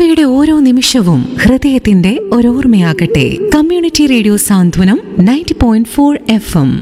പിറവിയുടെ ഓരോ നിമിഷവും ഹൃദയത്തിന്റെ ഒരോർമ്മയാകട്ടെ community radio Santhwanam ninety point four F M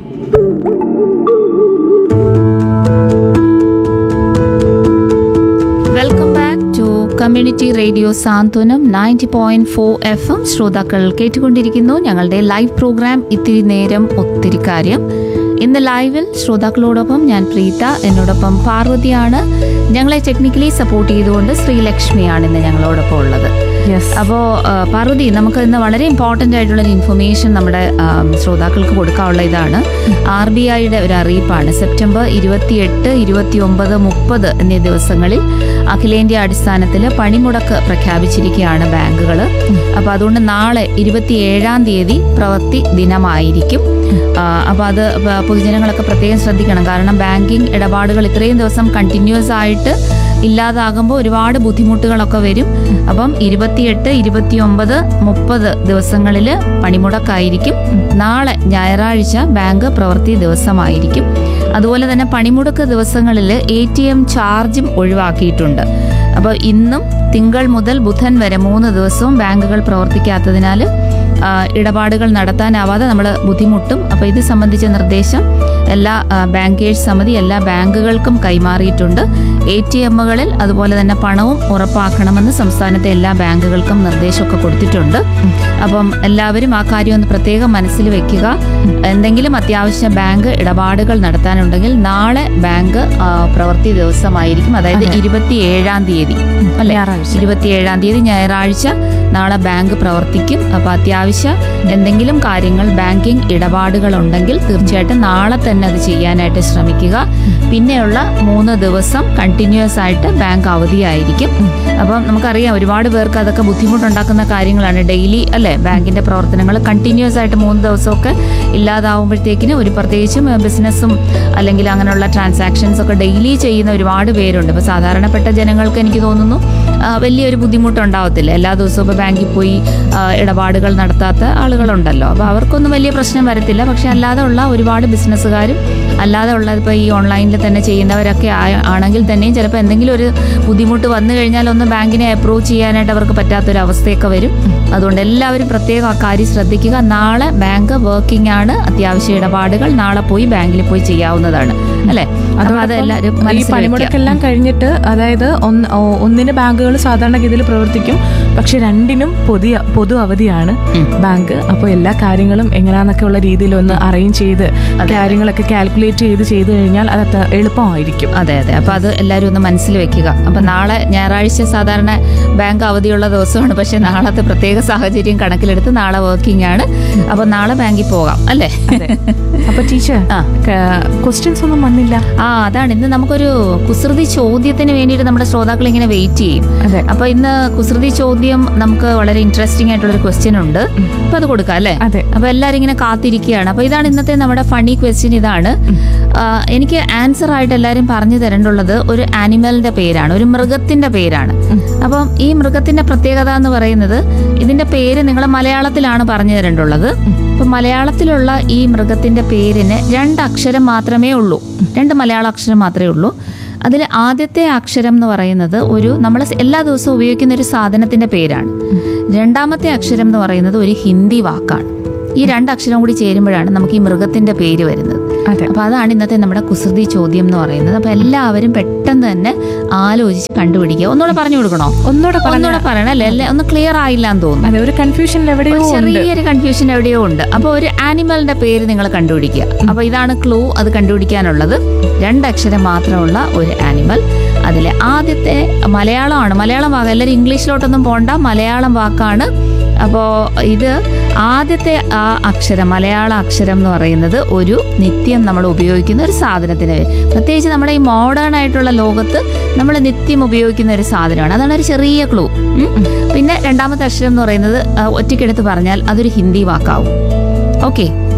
welcome back to community radio Santhwanam ninety point four F M ശ്രോതാക്കൾ കേട്ടുകൊണ്ടിരിക്കുന്നു ഞങ്ങളുടെ ലൈവ് പ്രോഗ്രാം ഇത്തിരി നേരം ഒത്തിരി കാര്യം ഇന്ന് ലൈവിൽ ശ്രോതാക്കളോടൊപ്പം ഞാൻ പ്രീത എന്നോടൊപ്പം പാർവതിയാണ് ഞങ്ങളെ ടെക്നിക്കലി സപ്പോർട്ട് ചെയ്തുകൊണ്ട് ശ്രീലക്ഷ്മിയാണ് ഇന്ന് ഞങ്ങളോടൊപ്പം ഉള്ളത് യെസ് അപ്പോൾ പാർവതി നമുക്ക് ഇന്ന് വളരെ ഇമ്പോർട്ടൻ്റ് ആയിട്ടുള്ള ഒരു ഇൻഫർമേഷൻ നമ്മുടെ ആം, ശ്രോതാക്കൾക്ക് കൊടുക്കാനുള്ള ഇതാണ് ആർ ബി ഐയുടെ ഒരു അറിയിപ്പാണ് സെപ്റ്റംബർ ഇരുപത്തിയെട്ട് ഇരുപത്തി ഒമ്പത് മുപ്പത് എന്നീ ദിവസങ്ങളിൽ അഖിലേന്ത്യാ അടിസ്ഥാനത്തിൽ പണിമുടക്ക് പ്രഖ്യാപിച്ചിരിക്കുകയാണ് ബാങ്കുകൾ അപ്പോൾ അതുകൊണ്ട് നാളെ ഇരുപത്തിയേഴാം തീയതി പ്രവൃത്തി ദിനമായിരിക്കും അപ്പോൾ അത് പ- പൊതുജനങ്ങളൊക്കെ പ്രത്യേകം ശ്രദ്ധിക്കണം കാരണം ബാങ്കിങ് ഇടപാടുകൾ ഇത്രയും ദിവസം കണ്ടിന്യൂസ് ആയിട്ട് ഇല്ലാതാകുമ്പോൾ ഒരുപാട് ബുദ്ധിമുട്ടുകളൊക്കെ വരും അപ്പം ഇരുപത്തിയെട്ട് ഇരുപത്തിയൊമ്പത് മുപ്പത് ദിവസങ്ങളിൽ പണിമുടക്കായിരിക്കും നാളെ ഞായറാഴ്ച ബാങ്ക് പ്രവൃത്തി ദിവസമായിരിക്കും അതുപോലെ തന്നെ പണിമുടക്ക് ദിവസങ്ങളിൽ എ ടി എം ചാർജും ഒഴിവാക്കിയിട്ടുണ്ട് അപ്പോൾ ഇന്നും തിങ്കൾ മുതൽ ബുധൻ വരെ മൂന്ന് ദിവസവും ബാങ്കുകൾ പ്രവർത്തിക്കാത്തതിനാൽ ആ, ഇടപാടുകൾ നടത്താനാവാതെ നമ്മൾ ബുദ്ധിമുട്ടും അപ്പോൾ ഇത് സംബന്ധിച്ച നിർദ്ദേശം എല്ലാ ആ, ബാങ്കേഴ്സ് സമിതി എല്ലാ ബാങ്കുകൾക്കും കൈമാറിയിട്ടുണ്ട് എ ടി എമ്മുകളിൽ അതുപോലെ തന്നെ പണവും ഉറപ്പാക്കണമെന്ന് സംസ്ഥാനത്തെ എല്ലാ ബാങ്കുകൾക്കും നിർദ്ദേശമൊക്കെ കൊടുത്തിട്ടുണ്ട് അപ്പം എല്ലാവരും ആ കാര്യം ഒന്ന് പ്രത്യേകം മനസ്സിൽ വെക്കുക എന്തെങ്കിലും അത്യാവശ്യ ബാങ്ക് ഇടപാടുകൾ നടത്താനുണ്ടെങ്കിൽ നാളെ ബാങ്ക് ആ, പ്രവൃത്തി ദിവസമായിരിക്കും അതായത് ഇരുപത്തി ഏഴാം തീയതി അല്ലെ ഞായറാഴ്ച. ഇരുപത്തിയേഴാം തീയതി ഞായറാഴ്ച നാളെ ബാങ്ക് പ്രവർത്തിക്കും അപ്പോൾ അത്യാവശ്യ എന്തെങ്കിലും കാര്യങ്ങൾ ബാങ്കിങ് ഇടപാടുകൾ ഉണ്ടെങ്കിൽ തീർച്ചയായിട്ടും നാളെ തന്നെ അത് ചെയ്യാനായിട്ട് ശ്രമിക്കുക പിന്നെയുള്ള മൂന്ന് ദിവസം കണ്ടിന്യൂസ് ആയിട്ട് ബാങ്ക് അവധിയായിരിക്കും അപ്പം നമുക്കറിയാം ഒരുപാട് പേർക്ക് അതൊക്കെ ബുദ്ധിമുട്ടുണ്ടാക്കുന്ന കാര്യങ്ങളാണ് ഡെയിലി അല്ലെ ബാങ്കിന്റെ പ്രവർത്തനങ്ങൾ കണ്ടിന്യൂസ് ആയിട്ട് മൂന്ന് ദിവസമൊക്കെ ഇല്ലാതാവുമ്പോഴത്തേക്കിന് ഒരു പ്രത്യേകിച്ചും ബിസിനസ്സും അല്ലെങ്കിൽ അങ്ങനെയുള്ള ട്രാൻസാക്ഷൻസ് ഒക്കെ ഡെയിലി ചെയ്യുന്ന ഒരുപാട് പേരുണ്ട് ഇപ്പോൾ സാധാരണപ്പെട്ട ജനങ്ങൾക്ക് എനിക്ക് തോന്നുന്നു ആ, വലിയൊരു ബുദ്ധിമുട്ടുണ്ടാവത്തില്ല എല്ലാ ദിവസവും ഇപ്പോൾ ബാങ്കിൽ പോയി ആ, ഇടപാടുകൾ നടത്താത്ത ആളുകളുണ്ടല്ലോ അപ്പോൾ അവർക്കൊന്നും വലിയ പ്രശ്നം വരത്തില്ല പക്ഷെ അല്ലാതെ ഉള്ള ഒരുപാട് ബിസിനസ്സുകാരും അല്ലാതെ ഉള്ള ഇപ്പോൾ ഈ ഓൺലൈനിൽ തന്നെ ചെയ്യുന്നവരൊക്കെ ആയ- ആണെങ്കിൽ തന്നെയും ചിലപ്പോൾ എന്തെങ്കിലും ഒരു ബുദ്ധിമുട്ട് വന്നു കഴിഞ്ഞാൽ ഒന്ന് ബാങ്കിനെ അപ്രൂവ് ചെയ്യാനായിട്ട് അവർക്ക് പറ്റാത്തൊരു അവസ്ഥയൊക്കെ വരും അതുകൊണ്ട് എല്ലാവരും പ്രത്യേകം ആ കാര്യം ശ്രദ്ധിക്കുക നാളെ ബാങ്ക് വർക്കിംഗ് ആണ് അത്യാവശ്യ ഇടപാടുകൾ നാളെ പോയി ബാങ്കിൽ പോയി ചെയ്യാവുന്നതാണ് അല്ലേ അപ്പോൾ അത് എല്ലാവരും ഈ മനസ്സിൽ വെക്കുക. പണിമുടക്കെല്ലാം കഴിഞ്ഞിട്ട് അതായത് ഒന്ന് ഓ- ഒന്നിന് ബാങ്കുകൾ സാധാരണഗതിയിൽ പ്രവർത്തിക്കും പക്ഷെ രണ്ടിനും പൊതു പൊതു അവധിയാണ് ബാങ്ക് അപ്പോൾ എല്ലാ കാര്യങ്ങളും എങ്ങനെയാന്നൊക്കെ ഉള്ള രീതിയിൽ ഒന്ന് അറേഞ്ച് ചെയ്ത് കാര്യങ്ങളൊക്കെ കാൽക്കുലേറ്റ് ചെയ്ത് ചെയ്തു കഴിഞ്ഞാൽ അത് അത്ര എളുപ്പമായിരിക്കും അതെ അതെ അപ്പൊ അത് എല്ലാവരും ഒന്ന് മനസ്സിൽ വെക്കുക അപ്പൊ നാളെ ഞായറാഴ്ച സാധാരണ ബാങ്ക് അവധിയുള്ള ദിവസമാണ് പക്ഷെ നാളത്തെ പ്രത്യേക സാഹചര്യം കണക്കിലെടുത്ത് നാളെ വർക്കിംഗ് ആണ് അപ്പൊ നാളെ ബാങ്കിൽ പോകാം അല്ലേ അപ്പൊ ടീച്ചർ ആ. ക്വസ്റ്റ്യൻസ് ഒന്നും വന്നില്ല ആ അതാണ് ഇന്ന് നമുക്കൊരു കുസൃതി ചോദ്യത്തിന് വേണ്ടിയിട്ട് നമ്മുടെ ശ്രോതാക്കൾ ഇങ്ങനെ വെയിറ്റ് ചെയ്യും അതെ അപ്പൊ ഇന്ന് കുസൃതി ചോദ്യം നമുക്ക് വളരെ ഇൻട്രസ്റ്റിംഗ് ആയിട്ടുള്ള ഒരു ക്വസ്റ്റ്യൻ ഉണ്ട് അപ്പൊ അത് കൊടുക്കാം അല്ലേ അതെ അപ്പൊ എല്ലാരും ഇങ്ങനെ കാത്തിരിക്കുകയാണ് അപ്പൊ ഇതാണ് ഇന്നത്തെ നമ്മുടെ ഫണി ക്വസ്റ്റ്യൻ ഇതാണ് ആ, എനിക്ക് ആൻസർ ആയിട്ട് എല്ലാരും പറഞ്ഞു തരേണ്ടുള്ളത് ഒരു ആനിമലിന്റെ പേരാണ് ഒരു മൃഗത്തിന്റെ പേരാണ് അപ്പം ഈ മൃഗത്തിന്റെ പ്രത്യേകത എന്ന് പറയുന്നത് ഇതിന്റെ പേര് നിങ്ങൾ മലയാളത്തിലാണ് പറഞ്ഞു തരേണ്ടുള്ളത് അപ്പൊ മലയാളത്തിലുള്ള ഈ മൃഗത്തിന്റെ പേരിന് രണ്ട് അക്ഷരം മാത്രമേ ഉള്ളൂ രണ്ട് മലയാള അക്ഷരം മാത്രമേ ഉള്ളൂ അതിൽ ആദ്യത്തെ അക്ഷരം എന്ന് പറയുന്നത് ഒരു നമ്മൾ എല്ലാ ദിവസവും ഉപയോഗിക്കുന്ന ഒരു സാധനത്തിന്റെ പേരാണ് രണ്ടാമത്തെ അക്ഷരം എന്ന് പറയുന്നത് ഒരു ഹിന്ദി വാക്കാണ് ഈ രണ്ട് അക്ഷരം കൂടി ചേരുമ്പോഴാണ് നമുക്ക് ഈ മൃഗത്തിന്റെ പേര് വരുന്നത് അതെ അപ്പൊ അതാണ് ഇന്നത്തെ നമ്മുടെ കുസൃതി ചോദ്യം എന്ന് പറയുന്നത് അപ്പൊ എല്ലാവരും പെട്ടെന്ന് തന്നെ ആലോചിച്ച് കണ്ടുപിടിക്കുക ഒന്നുകൂടെ പറഞ്ഞു കൊടുക്കണോ ഒന്നുകൂടെ പറഞ്ഞ ഒന്നുകൂടെ പറയണം അല്ലേ അല്ലേ ഒന്ന് ക്ലിയർ ആയില്ല എന്ന് തോന്നുന്നു അതെ ഒരു കൺഫ്യൂഷൻ എവിടെയോ ഒരു ഉണ്ട് ചെറിയൊരു കൺഫ്യൂഷൻ എവിടെയോ ഉണ്ട് അപ്പോൾ ഒരു ആനിമലിന്റെ പേര് നിങ്ങൾ കണ്ടുപിടിക്കുക അപ്പോൾ ഇതാണ് ക്ലൂ അത് കണ്ടുപിടിക്കാനുള്ളത് രണ്ടക്ഷരം മാത്രമുള്ള ഒരു ആനിമൽ അതിലെ ആദ്യത്തെ മലയാളമാണ് മലയാളം വാക്ക് എല്ലാവരും ഇംഗ്ലീഷിലോട്ടൊന്നും പോണ്ട മലയാളം വാക്കാണ് അപ്പോൾ ഇത് ആദ്യത്തെ ആ അക്ഷരം മലയാള അക്ഷരം എന്ന് പറയുന്നത് ഒരു നിത്യം നമ്മൾ ഉപയോഗിക്കുന്ന ഒരു സാധനത്തിന് പേര്. പ്രത്യേകിച്ച് നമ്മുടെ ഈ മോഡേൺ ആയിട്ടുള്ള ലോകത്ത് നമ്മൾ നിത്യം ഉപയോഗിക്കുന്ന ഒരു സാധനമാണ് അതാണ് ഒരു ചെറിയ ക്ലൂ പിന്നെ രണ്ടാമത്തെ അക്ഷരം എന്ന് പറയുന്നത് ആ, ഒറ്റയ്ക്കെടുത്ത് പറഞ്ഞാൽ അതൊരു ഹിന്ദി വാക്കാവും ഓക്കെ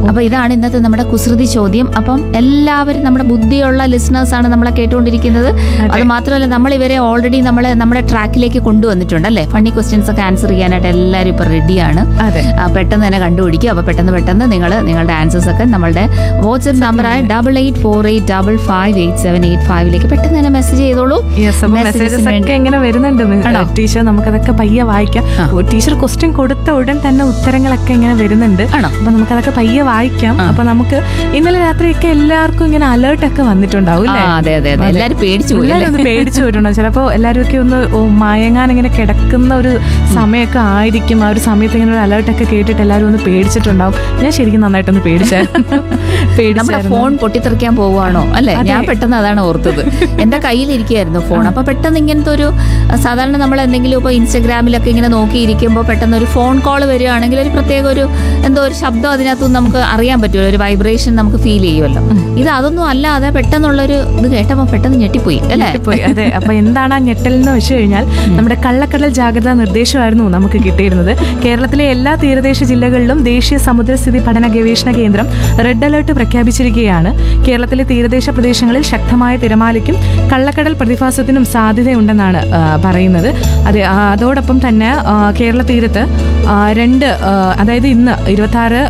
അപ്പൊ ഇതാണ് ഇന്നത്തെ നമ്മുടെ കുസൃതി ചോദ്യം അപ്പം എല്ലാവരും നമ്മുടെ ബുദ്ധിയുള്ള ലിസണേഴ്സ് ആണ് നമ്മളെ കേട്ടുകൊണ്ടിരിക്കുന്നത് അത് മാത്രമല്ല നമ്മൾ ഇവരെ ഓൾറെഡി നമ്മളെ നമ്മുടെ ട്രാക്കിലേക്ക് കൊണ്ടുവന്നിട്ടുണ്ട് അല്ലേ ഫണ്ണി ക്വസ്റ്റ്യൻസ് ഒക്കെ ആൻസർ ചെയ്യാനായിട്ട് എല്ലാവരും ഇപ്പൊ റെഡിയാണ് അതെ ആ, പെട്ടെന്ന് തന്നെ കണ്ടുപിടിക്കുക അപ്പൊ പെട്ടെന്ന് പെട്ടെന്ന് നിങ്ങൾ നിങ്ങളുടെ ആൻസേഴ്സ് ഒക്കെ നമ്മളുടെ വാട്സ്ആപ്പ് നമ്പറായ double eight four eight double five eight seven eight ഫൈവിലേക്ക് പെട്ടെന്ന് തന്നെ മെസ്സേജ് ചെയ്തോളൂ യെസ് അപ്പൊ Messages മെസ്സേജസ് വേണ്ടി. ഒക്കെ ഇങ്ങനെ വരുന്നുണ്ട് മി- ആണോ? ടീച്ചർ നമുക്കതൊക്കെ പയ്യെ വായിക്കാം ആ. ഓ, ടീച്ചർ ക്വസ്റ്റ്യൻ കൊടുത്ത ഉടൻ തന്നെ ഉത്തരങ്ങളൊക്കെ ഇങ്ങനെ വരുന്നുണ്ട് ആണോ? അപ്പൊ നമുക്കതൊക്കെ പയ്യെ വായിക്കാം ആ. അപ്പൊ നമുക്ക് ഇന്നലെ രാത്രിയൊക്കെ എല്ലാവർക്കും ഇങ്ങനെ അലേർട്ട് ഒക്കെ വന്നിട്ടുണ്ടാവും ആ, അല്ലേ അതെ അതെ അതെ എല്ലാരും പേടിച്ചു പോയി എല്ലാവരും ഒന്ന് പേടിച്ചു പോയിട്ടുണ്ടോ ചിലപ്പോ എല്ലാവരും ഒക്കെ ഒന്ന് ഓ, മയങ്ങാൻ ഇങ്ങനെ കിടക്കുന്ന ഒരു സമയമൊക്കെ ആയിരിക്കും ആ ഒരു സമയത്ത് ഇങ്ങനെ ഒരു അലേർട്ട് ഒക്കെ കേട്ടിട്ട് എല്ലാവരും ഒന്ന് പേടിച്ചിട്ടുണ്ടാവും ഞാൻ ശരിക്കും നന്നായിട്ടൊന്ന് പേടിച്ചായിരുന്നു നമ്മുടെ പേടിച്ചായിരുന്നു ഫോൺ പൊട്ടിത്തെറിക്കാൻ പോവാണോ അല്ലെ ഞാൻ പെട്ടെന്ന് അതാണ് ഓർത്തത് എന്റെ കയ്യിലിരിക്കുകയായിരുന്നു ഫോൺ അപ്പൊ പെട്ടെന്ന് ഇങ്ങനത്തെ ഒരു അഹ് സാധാരണ നമ്മൾ എന്തെങ്കിലും ഇപ്പൊ ഇൻസ്റ്റഗ്രാമിലൊക്കെ ഇങ്ങനെ നോക്കിയിരിക്കുമ്പോൾ പെട്ടെന്ന് ഒരു ഫോൺ കോൾ വരികയാണെങ്കിൽ ഒരു പ്രത്യേക ഒരു എന്തോ ഒരു ശബ്ദം അതിനകത്തുനിന്ന് നമുക്ക് അറിയാൻ പറ്റുമല്ലോ ഒരു വൈബ്രേഷൻ നമുക്ക് ഫീൽ ചെയ്യുമല്ലോ ഇത് അതൊന്നും അല്ലാതെ പെട്ടെന്നുള്ളൊരു ഇത് കേട്ടപ്പോൾ പെട്ടെന്ന് ഞെട്ടിപ്പോയി അല്ലേ പോയി അതെ അപ്പൊ എന്താണ് ആ ഞെട്ടൽ എന്ന് വെച്ച് കഴിഞ്ഞാൽ നമ്മുടെ കള്ളക്കടൽ ജാഗ്രതാ നിർദ്ദേശമായിരുന്നു നമുക്ക് കിട്ടിയിരുന്നത് കേരളത്തിലെ എല്ലാ തീരദേശ ജില്ലകളിലും ദേശീയ സമുദ്രസ്ഥിതി പഠന ഗവേഷണ കേന്ദ്രം റെഡ് അലർട്ട് പ്രഖ്യാപിച്ചിരിക്കുകയാണ് കേരളത്തിലെ തീരദേശ പ്രദേശങ്ങളിൽ ശക്തമായ തിരമാലയ്ക്കും കള്ളക്കടൽ പ്രതിഭാസത്തിനും സാധ്യതയുണ്ടെന്നാണ് ആ, പറയുന്നത് അതെ ആ, അതോടൊപ്പം തന്നെ ആ, കേരള തീരത്ത് ആ, രണ്ട് ആ, അതായത് ഇന്ന് ഇരുപത്തി ആറ്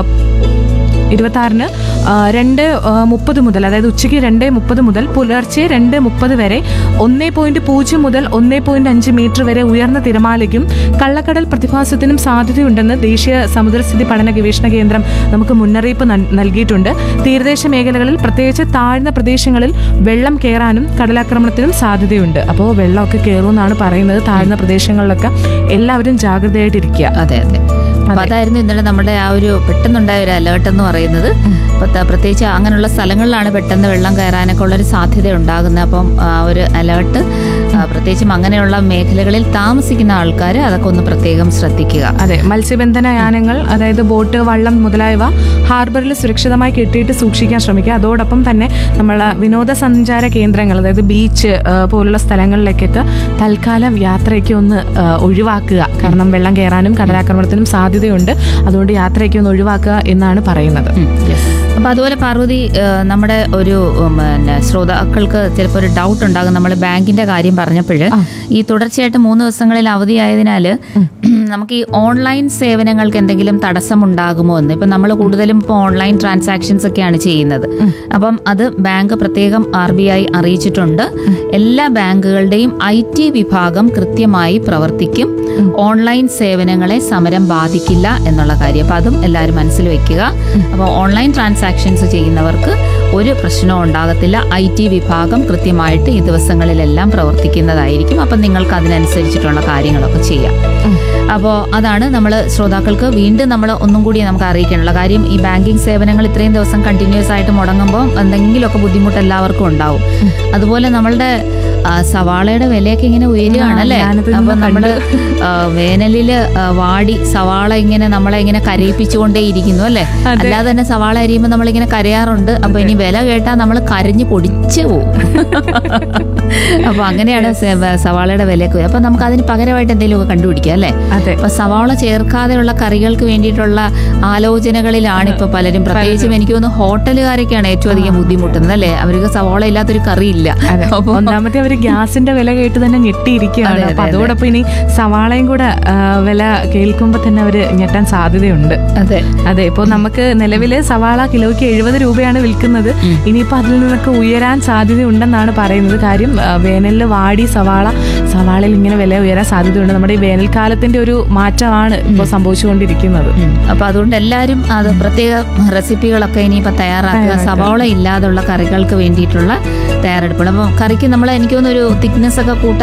ഇരുപത്തി ആറിന് രണ്ട് ആ, മുപ്പത് മുതൽ അതായത് ഉച്ചയ്ക്ക് രണ്ട് മുപ്പത് മുതൽ പുലർച്ചെ രണ്ട് മുപ്പത് വരെ ഒന്നേ പോയിന്റ് പൂജ്യം മുതൽ ഒന്നേ പോയിന്റ് അഞ്ച് മീറ്റർ വരെ ഉയർന്ന തിരമാലയ്ക്കും കള്ളക്കടൽ പ്രതിഭാസത്തിനും സാധ്യതയുണ്ടെന്ന് ദേശീയ സമുദ്രസ്ഥിതി പഠന ഗവേഷണ കേന്ദ്രം നമുക്ക് മുന്നറിയിപ്പ് നൽ- നൽകിയിട്ടുണ്ട് തീരദേശ മേഖലകളിൽ പ്രത്യേകിച്ച് താഴ്ന്ന പ്രദേശങ്ങളിൽ വെള്ളം കയറാനും കടലാക്രമണത്തിനും സാധ്യതയുണ്ട് അപ്പോൾ വെള്ളമൊക്കെ കയറുമെന്നാണ് പറയുന്നത് താഴ്ന്ന പ്രദേശങ്ങളിലൊക്കെ എല്ലാവരും ജാഗ്രതയായിട്ടിരിക്കുക അതെ അതെ അപ്പൊ അതായിരുന്നു ഇന്നലെ നമ്മുടെ ആ ഒരു പെട്ടെന്നുണ്ടായ ഒരു അലേർട്ട് എന്ന് പറയുന്നത് അപ്പൊ ത- പ്രത്യേകിച്ച് അങ്ങനെയുള്ള സ്ഥലങ്ങളിലാണ് പെട്ടെന്ന് വെള്ളം കയറാനൊക്കെ ഉള്ള ഒരു സാധ്യത ഉണ്ടാകുന്നത് അപ്പം ആ ഒരു അലേർട്ട് പ്രത്യേകിച്ചും അങ്ങനെയുള്ള മേഖലകളിൽ താമസിക്കുന്ന ആൾക്കാർ അതൊക്കെ ഒന്ന് പ്രത്യേകം ശ്രദ്ധിക്കുക അതെ മത്സ്യബന്ധന യാനങ്ങൾ അതായത് ബോട്ട് വള്ളം മുതലായവ ഹാർബറിൽ സുരക്ഷിതമായി കെട്ടിയിട്ട് സൂക്ഷിക്കാൻ ശ്രമിക്കുക അതോടൊപ്പം തന്നെ നമ്മൾ വിനോദസഞ്ചാര കേന്ദ്രങ്ങൾ അതായത് ബീച്ച് ആ, പോലുള്ള സ്ഥലങ്ങളിലേക്കൊക്കെ തൽക്കാലം യാത്രയ്ക്ക് ഒന്ന് ആ, ഒഴിവാക്കുക കാരണം വെള്ളം കയറാനും കടലാക്രമണത്തിനും സാധ്യതയുണ്ട് അതുകൊണ്ട് യാത്രയ്ക്ക് ഒന്ന് ഒഴിവാക്കുക എന്നാണ് പറയുന്നത് അപ്പൊ അതുപോലെ പാർവതി ഏഹ്, നമ്മുടെ ഒരു ഉം, പിന്നെ ശ്രോതാക്കൾക്ക് ചിലപ്പോൾ ഒരു ഡൗട്ട് ഉണ്ടാകും നമ്മൾ ബാങ്കിന്റെ കാര്യം പറഞ്ഞപ്പോൾ ഈ തുടർച്ചയായിട്ട് മൂന്ന് ദിവസങ്ങളിൽ അവധിയായതിനാൽ നമുക്ക് ഈ ഓൺലൈൻ സേവനങ്ങൾക്ക് എന്തെങ്കിലും തടസ്സം ഉണ്ടാകുമോ എന്ന് ഇപ്പം നമ്മൾ കൂടുതലും ഇപ്പോൾ ഓൺലൈൻ ട്രാൻസാക്ഷൻസ് ഒക്കെയാണ് ചെയ്യുന്നത് അപ്പം അത് ബാങ്ക് പ്രത്യേകം ആർ ബി ഐ അറിയിച്ചിട്ടുണ്ട് എല്ലാ ബാങ്കുകളുടെയും ഐ ടി വിഭാഗം കൃത്യമായി പ്രവർത്തിക്കും ഓൺലൈൻ സേവനങ്ങളെ സമരം ബാധിക്കില്ല എന്നുള്ള കാര്യം അപ്പം അതും എല്ലാവരും മനസ്സിൽ വെക്കുക അപ്പോൾ ഓൺലൈൻ ട്രാൻസാക്ഷൻസ് ചെയ്യുന്നവർക്ക് ഒരു പ്രശ്നവും ഉണ്ടാകത്തില്ല ഐ ടി വിഭാഗം കൃത്യമായിട്ട് ഈ ദിവസങ്ങളിലെല്ലാം പ്രവർത്തിക്കുന്നതായിരിക്കും അപ്പം നിങ്ങൾക്ക് അതിനനുസരിച്ചിട്ടുള്ള കാര്യങ്ങളൊക്കെ ചെയ്യാം അപ്പോൾ അതാണ് നമ്മൾ ശ്രോതാക്കൾക്ക് വീണ്ടും നമ്മൾ ഒന്നും കൂടി നമുക്ക് അറിയിക്കാനുള്ള കാര്യം ഈ ബാങ്കിങ് സേവനങ്ങൾ ഇത്രയും ദിവസം കണ്ടിന്യൂസ് ആയിട്ട് മുടങ്ങുമ്പോൾ എന്തെങ്കിലുമൊക്കെ ബുദ്ധിമുട്ട് എല്ലാവർക്കും ഉണ്ടാവും അതുപോലെ നമ്മളുടെ ആ, സവാളയുടെ വിലയൊക്കെ ഇങ്ങനെ ഉയരുകയാണല്ലേ ആ, ഞാനത് അപ്പൊ ഇന്ന് നമ്മള് ആ, വേനലില് ആ, വാടി സവാള ഇങ്ങനെ നമ്മളെ ഇങ്ങനെ കരയിപ്പിച്ചുകൊണ്ടേ ഇരിക്കുന്നു അല്ലേ അല്ലാതെ തന്നെ സവാള അരിയുമ്പോൾ നമ്മളിങ്ങനെ കരയാറുണ്ട് അപ്പൊ ഇനി വില കേട്ടാൽ നമ്മൾ കരഞ്ഞു പൊടിച്ചു പോകും അപ്പൊ അങ്ങനെയാണ് സ- സവാളയുടെ വിലയൊക്കെ അപ്പൊ നമുക്ക് അതിന് പകരമായിട്ട് എന്തെങ്കിലുമൊക്കെ കണ്ടുപിടിക്കാം അല്ലേ അതെ അപ്പൊ സവാള ചേർക്കാതെയുള്ള കറികൾക്ക് വേണ്ടിയിട്ടുള്ള ആലോചനകളിലാണ് ഇപ്പൊ പലരും പ്രത്യേകിച്ചും എനിക്ക് തോന്നുന്നു ഹോട്ടലുകാരൊക്കെയാണ് ഏറ്റവും അധികം ബുദ്ധിമുട്ടുന്നത് അല്ലേ അവർക്ക് സവാള ഇല്ലാത്തൊരു കറിയില്ല അതെ അപ്പൊ ഒന്നാമത്തെ അവര് ഗ്യാസിന്റെ വില കേട്ട് തന്നെ ഞെട്ടിയിരിക്കുകയാണ് അതെ, അപ്പൊ അതെ, അതോടൊപ്പം ഇനി സവാളയും കൂടെ ആ, വില കേൾക്കുമ്പോൾ തന്നെ അവര് ഞെട്ടാൻ സാധ്യതയുണ്ട് അതെ അതെ ഇപ്പൊ നമുക്ക് നിലവില് സവാള കിലോയ്ക്ക് എഴുപത് രൂപയാണ് വിൽക്കുന്നത് ഇനിയിപ്പോ അതിൽ നിന്നൊക്കെ ഉയരാൻ സാധ്യതയുണ്ടെന്നാണ് പറയുന്നത് കാര്യം ആ, വേനലില് വാടി സവാള സവാളയിൽ ഇങ്ങനെ വില ഉയരാൻ സാധ്യതയുണ്ട് നമ്മുടെ ഈ വേനൽക്കാലത്തിന്റെ ഒരു മാറ്റമാണ് ഇപ്പോൾ സംഭവിച്ചുകൊണ്ടിരിക്കുന്നത് ഉം. അപ്പൊ അതുകൊണ്ട് എല്ലാവരും അത് പ്രത്യേക റെസിപ്പികളൊക്കെ ഇനിയിപ്പോ തയ്യാറാക്കുക സവാള ഇല്ലാതുള്ള കറികൾക്ക് വേണ്ടിയിട്ടുള്ള തയ്യാറെടുപ്പുകൾ അപ്പൊ കറിക്ക് നമ്മൾ എനിക്ക് തോന്നുന്നു ഒരു തിക്നെസ് ഒക്കെ കൂട്ടാൻ